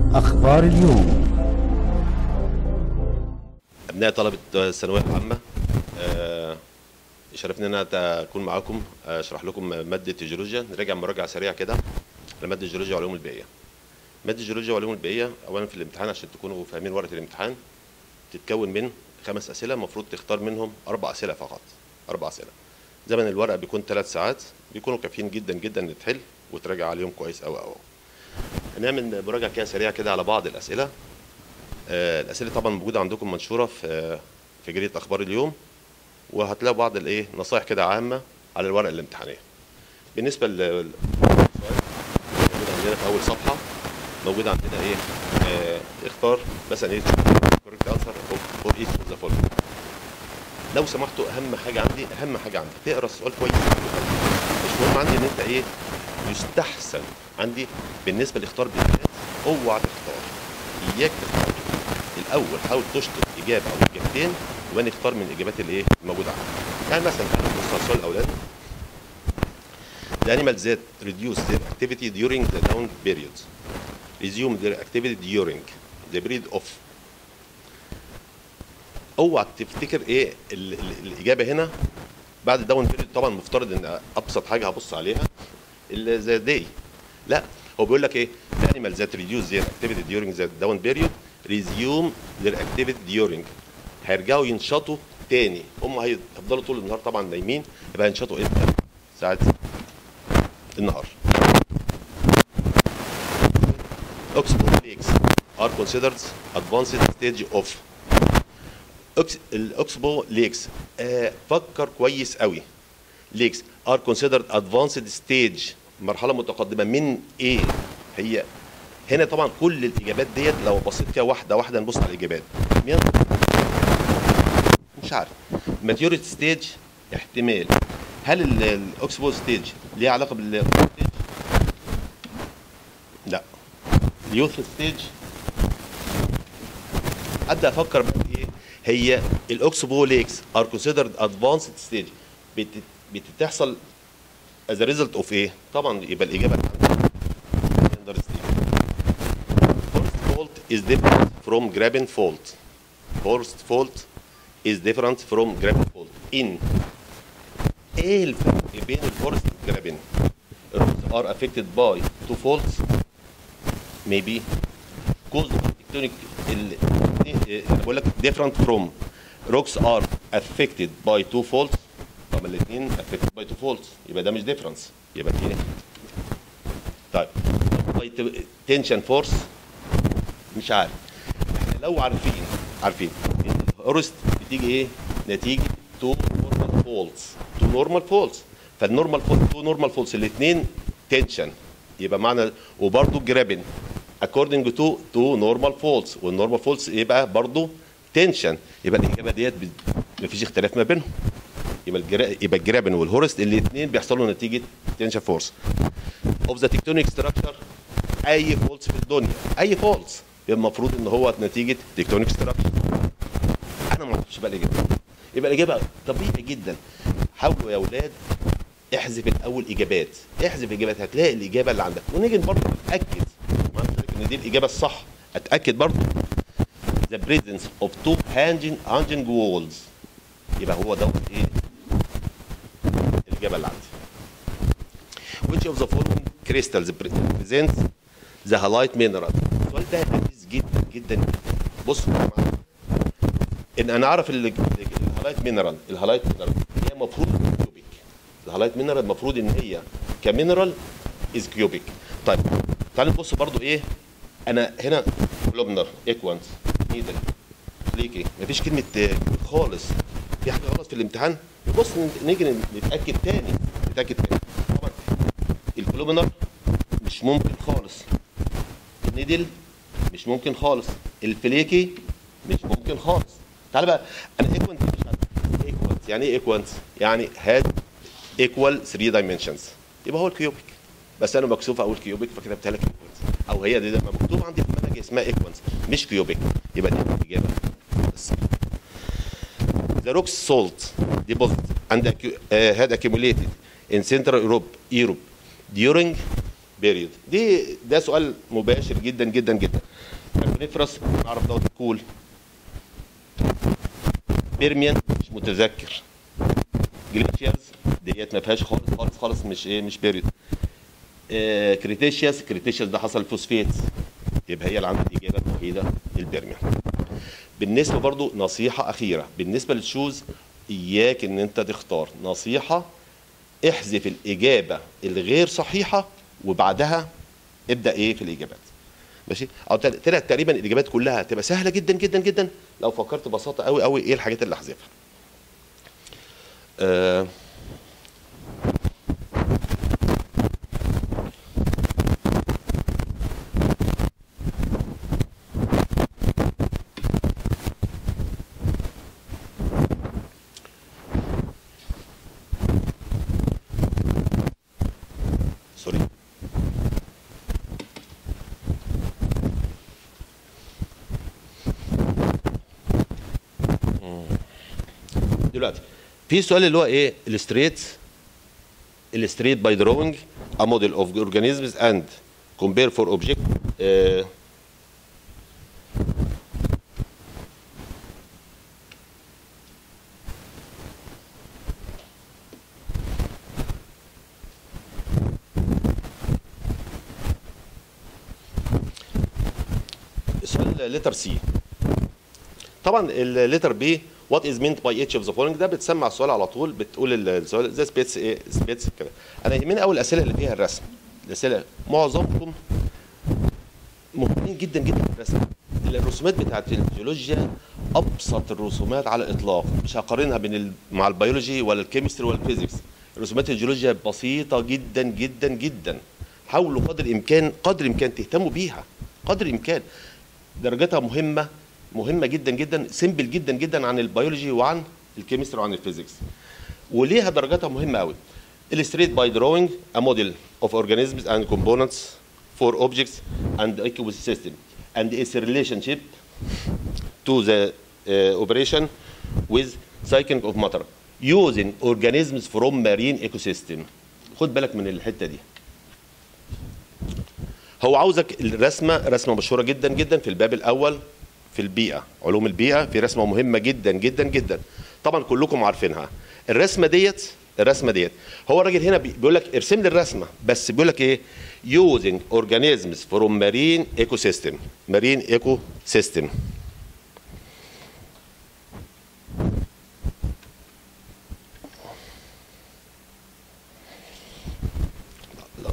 أخبار اليوم ابناء طلبه الثانويه العامه آه، يشرفني ان انا اكون معاكم اشرح لكم ماده الجيولوجيا نراجع مراجعه سريعه كده لماده الجيولوجيا والعلوم البيئيه ماده الجيولوجيا والعلوم البيئيه اولا في الامتحان عشان تكونوا فاهمين ورقه الامتحان تتكون من خمس اسئله المفروض تختار منهم اربع اسئله فقط اربع اسئله زمن الورقه بيكون ثلاث ساعات بيكونوا كافيين جدا جدا ان تحل وتراجع عليهم كويس قوي قوي هنعمل مراجعه كده سريعه كده على بعض الاسئله آه، الاسئله طبعا موجوده عندكم منشوره في في جريده اخبار اليوم وهتلاقوا بعض الايه نصائح كده عامه على الورقه الامتحانيه بالنسبه لل موجود عندنا في اول صفحه موجود عندنا ايه آه اختار مثلا ايه كوريكت انسر فور ايتش اوف ذا فولوينج لو سمحتوا اهم حاجه عندي اهم حاجه عندي تقرا السؤال كويس مش مهم عندي ان انت ايه يستحسن عندي بالنسبه لاختار بالذات اوعى تختار اياك تختار الاول حاول تشطب اجابه او اجابتين وبعدين اختار من الاجابات الايه الموجوده عندك يعني مثلا تعالوا نبص على السؤال الاولاني The animals that reduce their activity during the down period resume their activity during the period of اوعى تفتكر ايه ال ال الاجابه هنا بعد داون بيريد طبعا مفترض ان ابسط حاجه هبص عليها ذا داي لا هو بيقول لك ايه the animals that reduce their activity during the down period resume their activity during هيرجعوا ينشطوا تاني هم هيفضلوا طول النهار طبعا نايمين يبقى هينشطوا امتى؟ ساعة النهار. Oxbow lakes are considered advanced stage of الاوكسبو ليكس آه فكر كويس قوي ليكس are considered advanced stage مرحله متقدمه من ايه هي هنا طبعا كل الاجابات ديت لو بصيت كده واحده واحده نبص على الاجابات مين مش عارف ماتيوريتي ستيج احتمال هل الاوكسبو ستيج ليها علاقه بال لا اليوث ستيج ابدا افكر بقى ايه هي الاوكسبو ليكس ار كونسيدرد ادفانسد ستيج بتحصل as a result of ايه طبعا يبقى الاجابه Forced fault is different from graben fault. Forced fault is different from graben fault. In ايه الفرق بين الفورست والجرابين؟ Rocks are affected by two faults maybe caused by tectonic ال انا بقول لك different from rocks are affected by two faults طب الاثنين affected by two faults يبقى ده مش difference يبقى دي طيب by tension force مش عارف احنا لو عارفين عارفين ان الهورست بتيجي ايه نتيجه تو نورمال فولز تو نورمال فولز فالنورمال فولز تو نورمال فولز الاثنين تنشن يبقى معنى وبرده جرابن according to تو نورمال فولز والنورمال فولز يبقى برضه تنشن يبقى الاجابه ديت مفيش اختلاف ما بينهم يبقى الجرا... يبقى الجرابن والهورست الاثنين بيحصلوا نتيجه تنشن فورس اوف ذا تكتونيك ستراكشر اي فولس في الدنيا اي فولس المفروض ان هو نتيجه تكتونيك ستراكشر انا ما اعرفش بقى الاجابه يبقى الاجابه طبيعي جدا حاولوا يا اولاد احذف الاول اجابات احذف اجابات هتلاقي الاجابه اللي عندك ونيجي برضه نتاكد ما ان دي الاجابه الصح اتاكد برضه the presence of two hanging hanging walls يبقى هو ده ايه الاجابه اللي عندي which of the following crystals presents the halite mineral السؤال ده لذيذ جدا جدا بصوا يا جماعه ان انا اعرف الهالايت مينرال الهالايت مينرال هي المفروض كيوبيك الهالايت مينرال المفروض ان هي كمينرال از كيوبيك طيب تعالوا نبص برضو ايه انا هنا كولومنر ايكوانت نيدل ليكي مفيش كلمه خالص في حاجه غلط في الامتحان نبص نيجي نتاكد تاني نتاكد تاني طبعا الكولومنر مش ممكن خالص النيدل مش ممكن خالص الفليكي مش ممكن خالص تعال بقى انا ايكوانت مش عارف ايكوانت يعني ايه ايكوانت يعني هاد ايكوال 3 دايمنشنز يبقى هو الكيوبيك بس انا مكسوف اقول كيوبيك فكتبتها لك ايكوانت او هي دي لما مكتوب عندي في المنهج اسمها ايكوانت مش كيوبيك يبقى دي الاجابه بس The rocks salt deposit and uh, had accumulated in Central Europe, Europe during بيريود دي ده سؤال مباشر جدا جدا جدا كاربونيفرس نعرف دوت كول بيرميان مش متذكر جليشيرز ديت ما فيهاش خالص خالص خالص مش ايه مش بيريود آه كريتيشيوس كريتيشيوس ده حصل فوسفيت يبقى هي اللي عندها الاجابه الوحيده البيرميان بالنسبه برضو نصيحه اخيره بالنسبه للشوز اياك ان انت تختار نصيحه احذف الاجابه الغير صحيحه وبعدها ابدا ايه في الاجابات ماشي او تل- طلعت تقريبا الاجابات كلها تبقى سهله جدا جدا جدا لو فكرت ببساطه قوي قوي ايه الحاجات اللي احذفها آه سوري دلوقتي في سؤال اللي هو ايه الستريت الستريت باي drawing a model of organisms and compare for object آه السؤال لتر سي طبعا الليتر بي وات از مينت باي اتش اوف ذا فولوينج ده بتسمع السؤال على طول بتقول السؤال زي سبيتس ايه سبيتس كده انا يهمني قوي الاسئله اللي فيها الرسم الاسئله معظمكم مهتمين جدا جدا بالرسم الرسومات بتاعت الجيولوجيا ابسط الرسومات على الاطلاق مش هقارنها بين ال... مع البيولوجي ولا الكيمستري ولا الفيزيكس رسومات الجيولوجيا بسيطه جدا جدا جدا حاولوا قدر الامكان قدر الامكان تهتموا بيها قدر الامكان درجتها مهمه مهمه جدا جدا سيمبل جدا جدا عن البيولوجي وعن الكيمستري وعن الفيزيكس وليها درجاتها مهمه قوي illustrate by drawing a model of organisms and components for objects and ecosystem and its relationship to the uh, operation with cycling of matter using organisms from marine ecosystem خد بالك من الحته دي هو عاوزك الرسمه رسمه مشهوره جدا جدا في الباب الاول في البيئه علوم البيئه في رسمه مهمه جدا جدا جدا طبعا كلكم عارفينها الرسمه ديت الرسمه ديت هو الراجل هنا بي- بيقول لك ارسم لي الرسمه بس بيقول لك ايه using organisms from marine ecosystem marine ecosystem لا، لا.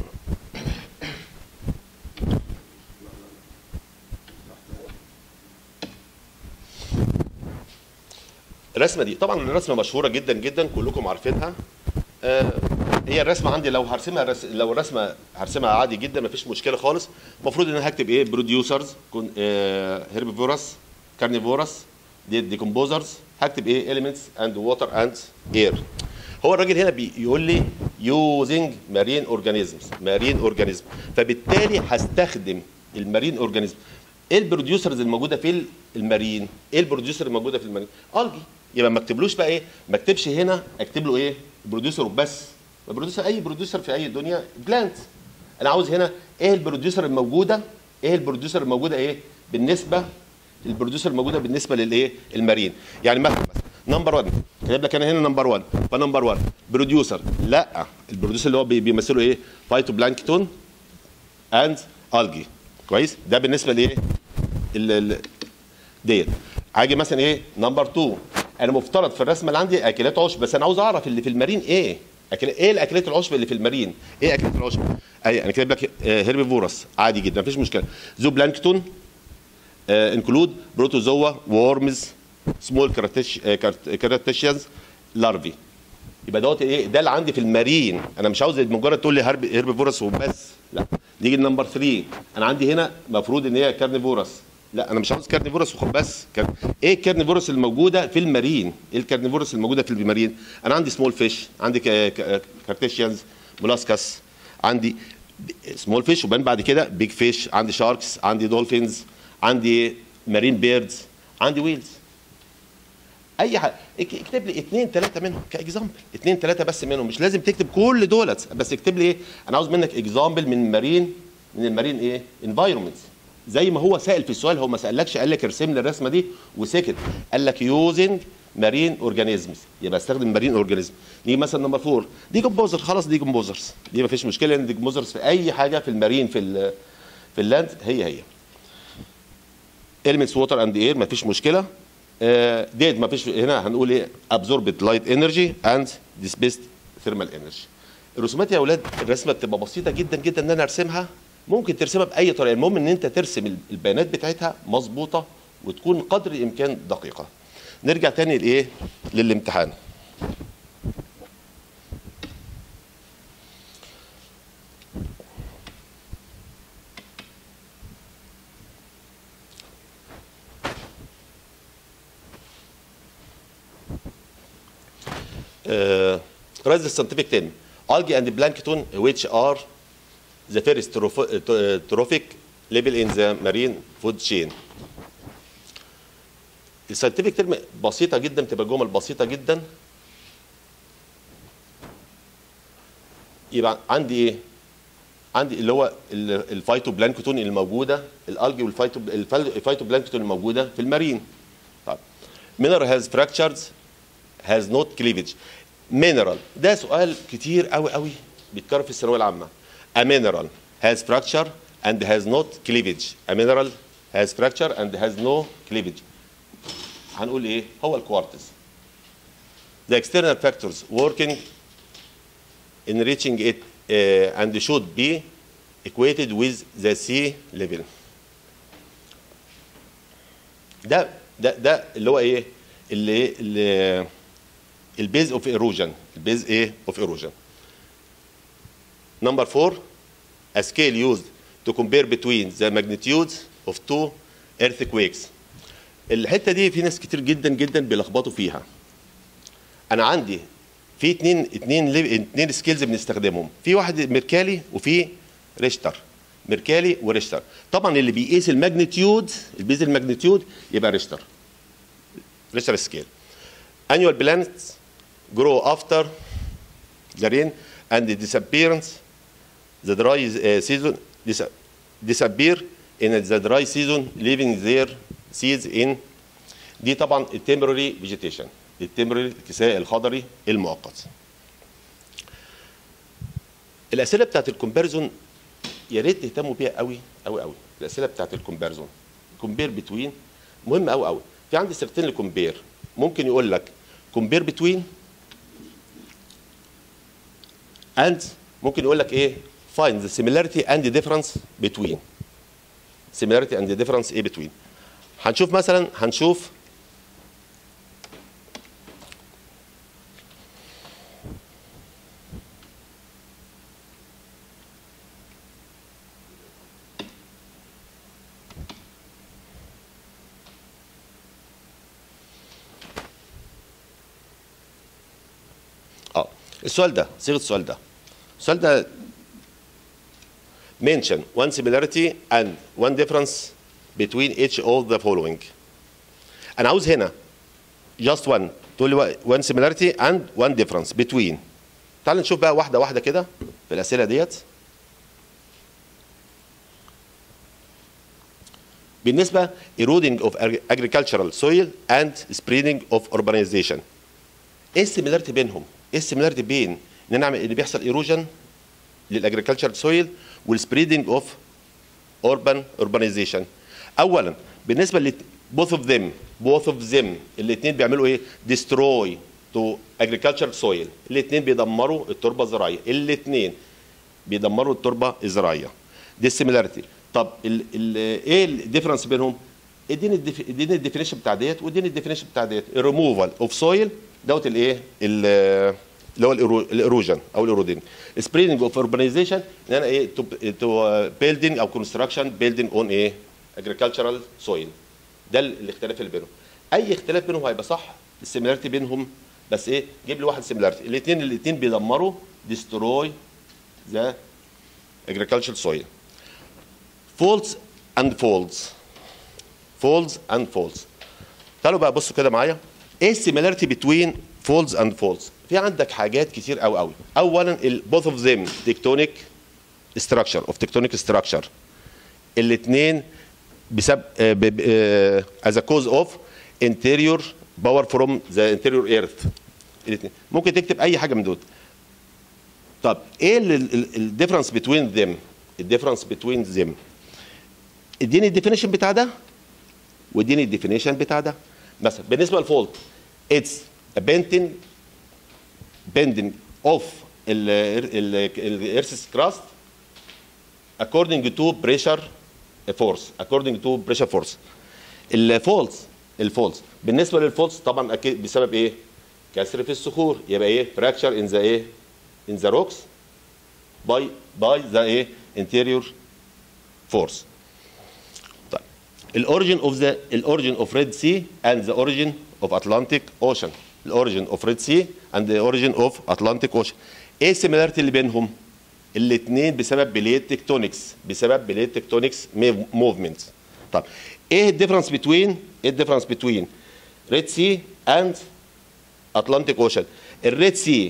الرسمه دي طبعا الرسمه مشهوره جدا جدا كلكم عارفينها آه، هي الرسمه عندي لو هرسمها رس... لو الرسمه هرسمها عادي جدا مفيش مشكله خالص المفروض ان انا هكتب ايه بروديوسرز هيربيفورس كارنيفورس ديكومبوزرز هكتب ايه elements and water and air هو الراجل هنا بيقول لي using marine organisms marine organism فبالتالي هستخدم المارين اورجانيزم ايه البروديوسرز الموجوده في المارين ايه البروديوسر الموجوده في المارين الجي يبقى ما اكتبلوش بقى ايه ما اكتبش هنا اكتب له ايه بروديوسر وبس البروديوسر اي بروديوسر في اي دنيا بلانت انا عاوز هنا ايه البروديوسر الموجوده ايه البروديوسر الموجوده ايه بالنسبه البروديوسر الموجوده بالنسبه للايه المارين يعني مثلا نمبر 1 كاتب لك انا هنا نمبر 1 فنمبر 1 بروديوسر لا البروديوسر اللي هو بي- بيمثله ايه فايتو بلانكتون اند الجي كويس ده بالنسبه لايه ال- ال- ديت هاجي مثلا ايه نمبر 2 انا مفترض في الرسمه اللي عندي اكلات عشب بس انا عاوز اعرف اللي في المارين ايه أكل... ايه الاكلات العشب اللي في المارين ايه اكلات العشب اي انا كاتب لك هيربيفورس عادي جدا مفيش مشكله زو بلانكتون انكلود بروتوزوا وورمز سمول كراتيشيانز لارفي يبقى دوت ايه ده اللي عندي في المارين انا مش عاوز مجرد تقول لي هرب هيربيفورس وبس لا نيجي لنمبر 3 انا عندي هنا المفروض ان هي كارنيفورس لا انا مش عاوز كارنيفورس وخ- بس كار... ايه الكارنيفورس الموجوده في المارين ايه الكارنيفورس الموجوده في المارين انا عندي سمول فيش عندي ك- ك- كارتيشيانز مولاسكاس عندي سمول فيش وبعدين بعد كده بيج فيش عندي شاركس عندي دولفينز عندي مارين بيردز عندي ويلز اي حاجه اك- اكتب لي اثنين ثلاثه منهم كاكزامبل اثنين ثلاثه بس منهم مش لازم تكتب كل دولت بس اكتب لي ايه انا عاوز منك اكزامبل من المارين من المارين ايه انفايرمنت زي ما هو سائل في السؤال هو ما سالكش قال لك ارسم لي الرسمه دي وسكت قال لك يوزنج مارين اورجانيزمز يبقى استخدم مارين اورجانيزم نيجي مثلا نمبر 4 دي كومبوزر خلاص دي كومبوزرز دي ما فيش مشكله ان دي كومبوزرز في اي حاجه في المارين في ال في اللاند هي هي elements water and air مفيش مشكله آه، ديت مفيش هنا هنقول ايه absorbed light energy and displaced thermal energy الرسومات يا اولاد الرسمه بتبقى بسيطه جدا جدا ان انا ارسمها ممكن ترسمها باي طريقه المهم ان انت ترسم ال- البيانات بتاعتها مظبوطه وتكون قدر الامكان دقيقه نرجع تاني لايه للامتحان uh, write the scientific term. Algae and plankton, which are the first troph- uh, t- uh, trophic level in the marine food chain. الساينتفك ترم بسيطة جدا بتبقى جمل بسيطة جدا يبقى عندي ايه؟ عندي اللي هو ال- الفايتو بلانكتون الموجودة الالجي والفايتو الفايتو بلانكتون الموجودة في المارين. طيب mineral has fractures has not cleavage mineral ده سؤال كتير قوي قوي بيتكرر في الثانويه العامه a mineral has fracture and has not cleavage a mineral has fracture and has no cleavage هنقول ايه هو الكوارتز the external factors working in reaching it uh, and should be equated with the sea level ده ده ده اللي هو ايه اللي اللي البيز اوف ايروجن البيز ايه اوف ايروجن نمبر 4 a scale used to compare between the magnitudes of two earthquakes الحته دي في ناس كتير جدا جدا بيلخبطوا فيها انا عندي في اتنين اتنين ليف- اتنين سكيلز بنستخدمهم في واحد ميركالي وفي ريشتر ميركالي وريشتر طبعا اللي بيقيس الماجنتيود البيز الماجنتيود يبقى ريشتر ريشتر سكيل annual planets grow after the rain and the disappearance the dry uh, season dis- disappear in the dry season leaving their seeds in دي طبعا التمبرري فيجيتيشن التمبرري الكساء الخضري المؤقت الاسئله بتاعت الكومباريزون يا ريت تهتموا بيها قوي قوي قوي الاسئله بتاعت الكومباريزون كومبير بتوين مهم قوي قوي في عندي سيرتين لكومبير ممكن يقول لك كومبير بتوين and ممكن يقول لك ايه find the similarity and the difference between similarity and the difference ايه between هنشوف مثلا هنشوف اه السؤال ده صيغه السؤال ده السؤال ده mention one similarity and one difference between each of the following انا عاوز هنا just one تقول لي one similarity and one difference between تعال نشوف بقى واحده واحده كده في الاسئله ديت بالنسبه eroding of agricultural soil and spreading of urbanization ايه السيميلاريتي بينهم؟ ايه السيميلاريتي بين ان انا اعمل اللي بيحصل ايروجن للاجريكلتشر سويل والسبريدنج اوف اوربان urbanization اولا بالنسبه ل both of them both of them الاثنين بيعملوا ايه؟ destroy to agriculture soil الاثنين بيدمروا التربه الزراعيه الاثنين بيدمروا التربه الزراعيه دي السيميلاريتي طب ال ال ايه الديفرنس بينهم؟ اديني الديف- اديني الديفينيشن بتاع ديت واديني الديفينيشن بتاع ديت الريموفال اوف سويل دوت الايه؟ ال- اللي هو الإيرو- الايروجن او الايرودين سبريدنج اوف urbanization ان انا ايه تو بيلدينج او كونستراكشن بيلدينج اون ايه؟ agricultural soil ده ال- الاختلاف اللي بينهم اي اختلاف بينهم هيبقى صح السيميلاريتي بينهم بس ايه جيب لي واحد سيميلاريتي الاثنين الاثنين بيدمروا destroy the agricultural soil folds and folds folds and folds تعالوا بقى بصوا كده معايا ايه السيميلاريتي بتوين فولز اند فولز في عندك حاجات كتير قوي قوي اولا both of them tectonic structure of tectonic structure الاثنين بسبب as a cause of interior power from the interior earth الاثنين ممكن تكتب اي حاجه من دول طب ايه الديفرنس بتوين ذيم الديفرنس بتوين ذيم اديني الديفينيشن بتاع ده واديني الديفينيشن بتاع ده مثلا بالنسبه للفولت اتس بنتن bending of الارث كراست according to pressure force according to pressure force الفولز الفولز بالنسبه للفولز طبعا اكيد بسبب ايه كسر في الصخور يبقى ايه fracture in the ايه in the rocks by by the ايه interior force طيب الاوريجن اوف ذا الاوريجن اوف ريد سي اند ذا اوريجن اوف اتلانتيك اوشن الاوريجن اوف ريد سي اند ذا اوريجن اوف اتلانتيك اوشن ايه السيميلاريتي اللي بينهم الاثنين بسبب بليت تكتونكس بسبب بليت تكتونكس موفمنت طب ايه الديفرنس بتوين ايه الديفرنس بتوين ريد سي اند اتلانتيك اوشن الريد سي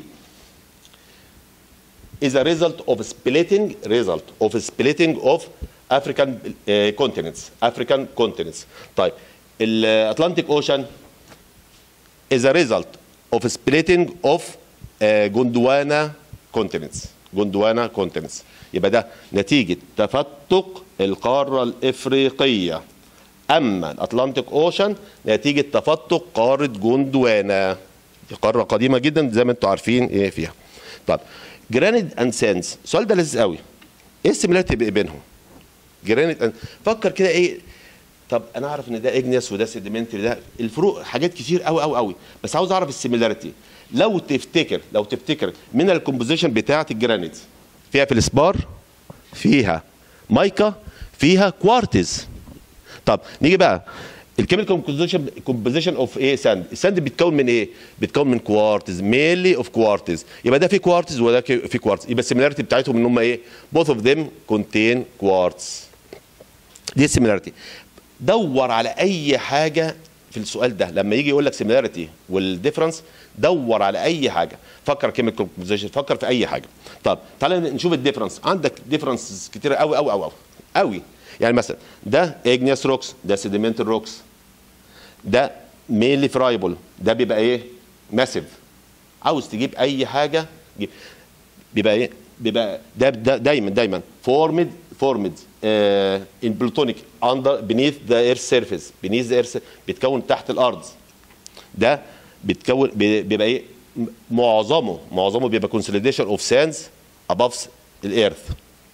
is a result of splitting result of splitting of African uh, continents African continents طيب الاتلانتيك اوشن is a result of splitting of uh, Gondwana continents جندوانا كونتيننتس يبقى ده نتيجة تفتق القارة الإفريقية أما الأطلنطيك أوشن نتيجة تفتق قارة جندوانا دي قارة قديمة جدا زي ما انتم عارفين ايه فيها طب جرانيت اند ساندز السؤال ده لذيذ قوي ايه السيميلاريتي بينهم جرانيت اند فكر كده ايه طب انا اعرف ان ده اجنس وده سيديمنتري ده الفروق حاجات كتير قوي قوي قوي بس عاوز اعرف السيميلاريتي لو تفتكر لو تفتكر من الكومبوزيشن بتاعه الجرانيت فيها فلسبار فيها مايكا فيها كوارتز طب نيجي بقى الكيميكال كومبوزيشن كومبوزيشن اوف ايه ساند الساند بيتكون من ايه بيتكون من كوارتز مينلي اوف كوارتز يبقى ده في كوارتز وده في كوارتز يبقى السيميلاريتي بتاعتهم ان هم ايه both of them contain quartz دي السيميلاريتي دور على اي حاجه في السؤال ده لما يجي يقول لك سيميلاريتي والديفرنس دور على اي حاجه فكر كيميكال كومبوزيشن فكر في اي حاجه طب تعالى نشوف الديفرنس عندك ديفرنس كتير قوي قوي قوي قوي قوي يعني مثلا ده اجنيس روكس ده سيديمنتال روكس ده ميلي فرايبل ده بيبقى ايه ماسيف عاوز تجيب اي حاجه جيب. بيبقى ايه بيبقى ده, ده دايما دايما فورمد فورمد ان بلوتونيك اندر بنيث ذا اير سيرفيس بنيث ذا اير بيتكون تحت الارض ده بيتكون بيبقى ايه معظمه معظمه بيبقى كونسوليديشن اوف ساندز اباف الايرث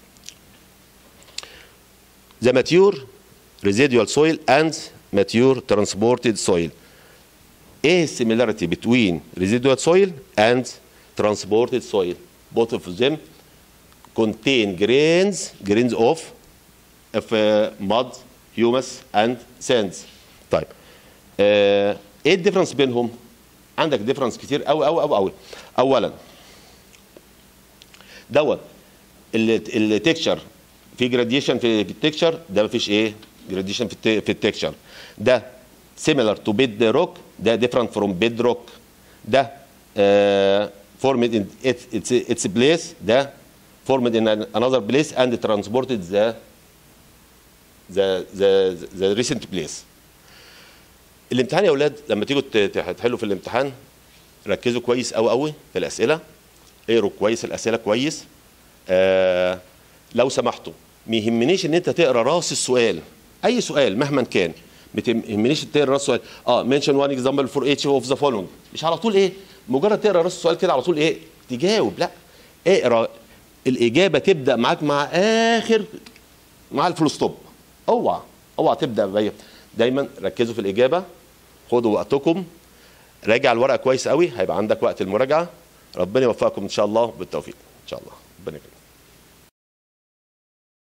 the mature residual soil and mature transported soil ايه similarity between residual soil and transported soil both of them contain grains grains of of uh, mud humus and sands طيب آه ايه الديفرنس بينهم عندك ديفرنس كتير قوي قوي قوي قوي اولا دوت التكشر في جراديشن في التكشر ده مفيش ايه جراديشن في في التكشر ده similar to bed rock ده different from bed rock ده uh, formed in its, its, its place ده formed in another place and transported the the the, the recent place الامتحان يا اولاد لما تيجوا تحلوا في الامتحان ركزوا كويس قوي قوي في الاسئله اقروا كويس الاسئله كويس آه لو سمحتوا ما يهمنيش ان انت تقرا راس السؤال اي سؤال مهما كان ما يهمنيش تقرا راس السؤال اه منشن وان اكزامبل فور ايتش اوف ذا فولوينج مش على طول ايه مجرد تقرا راس السؤال كده على طول ايه تجاوب لا اقرا الاجابه تبدا معاك مع اخر مع الفول ستوب اوعى اوعى تبدا بأي دايما ركزوا في الاجابه خدوا وقتكم راجع الورقه كويس قوي هيبقى عندك وقت المراجعه ربنا يوفقكم ان شاء الله بالتوفيق ان شاء الله ربنا يكرمك